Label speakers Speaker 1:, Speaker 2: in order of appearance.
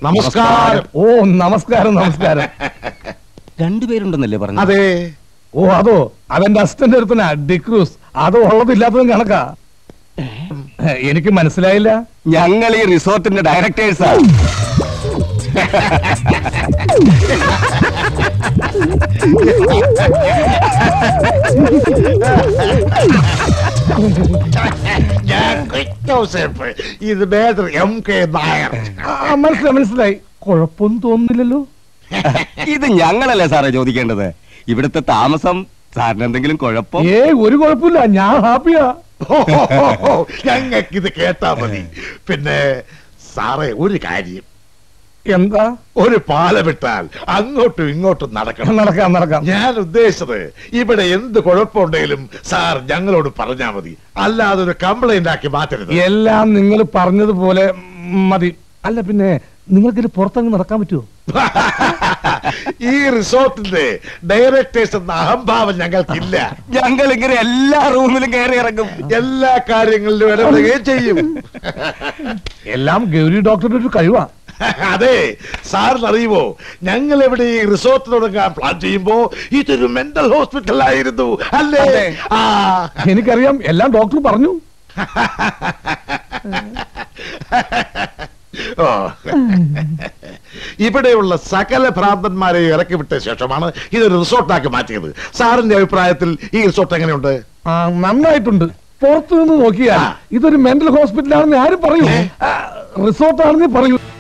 Speaker 1: നമസ്കാരം
Speaker 2: ഓ നമസ്കാരം നമസ്കാരം
Speaker 3: രണ്ടുപേരുണ്ടെന്നല്ലേ പറഞ്ഞു
Speaker 1: അതെ
Speaker 2: ഓ അതോ അതെന്റെ അസിസ്റ്റന്റ് എടുത്തനാ ഡിക്രൂസ് അത് ഉള്ളതില്ലാത്തതും കണക്കാ എനിക്ക് മനസ്സിലായില്ല
Speaker 3: ഞങ്ങൾ ഈ റിസോർട്ടിന്റെ ഡയറക്ടേഴ്സാ
Speaker 1: ഞാൻ ക്രിസ്റ്റോസഫ് ഇത് മേജർ എം കെ നായർ
Speaker 2: ആ, മനസ്സിലായി മനസ്സിലായി കുഴപ്പമൊന്നും തോന്നുന്നില്ലല്ലോ
Speaker 3: ഇത് ഞങ്ങളല്ലേ സാറേ ചോദിക്കേണ്ടത് ഇവിടുത്തെ താമസം സാറിന് എന്തെങ്കിലും കുഴപ്പം
Speaker 2: ഏ ഒരു കുഴപ്പമില്ല ഞാൻ ഹാപ്പിയാ
Speaker 1: ഞങ്ങൾക്ക് ഇത് കേട്ടാ മതി പിന്നെ സാറേ ഒരു കാര്യം
Speaker 2: എന്താ
Speaker 1: ഒരു പാലമിട്ടാൽ അങ്ങോട്ടും ഇങ്ങോട്ടും നടക്കണം
Speaker 2: നടക്കാം നടക്കാം
Speaker 1: ഞാൻ ഉദ്ദേശിച്ചത് ഇവിടെ എന്ത് കുഴപ്പമുണ്ടെങ്കിലും സാർ ഞങ്ങളോട് പറഞ്ഞാ മതി അല്ലാതെ ഒരു കംപ്ലൈന്റ് ആക്കി മാറ്റരുത്
Speaker 2: എല്ലാം നിങ്ങൾ പറഞ്ഞതുപോലെ മതി അല്ല പിന്നെ നിങ്ങൾക്കിത് പുറത്തങ്ങ് നടക്കാൻ പറ്റുമോ
Speaker 1: ഈ റിസോർട്ടിന്റെ ഡയറക്ടേഴ്സ് എന്ന അഹംഭാവം ഞങ്ങൾക്കില്ല
Speaker 3: ഞങ്ങൾ ഇങ്ങനെ എല്ലാ റൂമിലും കയറി ഇറങ്ങും
Speaker 1: എല്ലാ കാര്യങ്ങളിലും ഇടപെടുകയും ചെയ്യും
Speaker 2: എല്ലാം ഗൗരി ഡോക്ടറുടെ ഒരു കഴിവാ
Speaker 1: അതെ സാറിന് അറിയുമോ ഞങ്ങൾ ഇവിടെ ഈ റിസോർട്ട് തുടങ്ങാൻ പ്ലാൻ ചെയ്യുമ്പോ ഇതൊരു മെന്റൽ ഹോസ്പിറ്റൽ ആയിരുന്നു അല്ലേ
Speaker 3: അതെ.
Speaker 1: ആ
Speaker 2: എനിക്കറിയാം എല്ലാം ഡോക്ടർ പറഞ്ഞു
Speaker 1: ഓ. ഇവിടെയുള്ള സകല ഭ്രാന്തന്മാരെ ഇറക്കി വിട്ട ശേഷമാണ് ഇതൊരു റിസോർട്ടാക്കി മാറ്റിയത് സാറിന്റെ അഭിപ്രായത്തിൽ ഈ റിസോർട്ട് എങ്ങനെയുണ്ട്
Speaker 2: ആ നന്നായിട്ടുണ്ട് പുറത്തു നിന്ന് നോക്കിയാൽ
Speaker 1: ആ.
Speaker 2: ഇതൊരു മെന്റൽ ഹോസ്പിറ്റൽ ആണെന്ന് ആരും പറയൂ റിസോർട്ട് ആണെന്ന് പറയൂ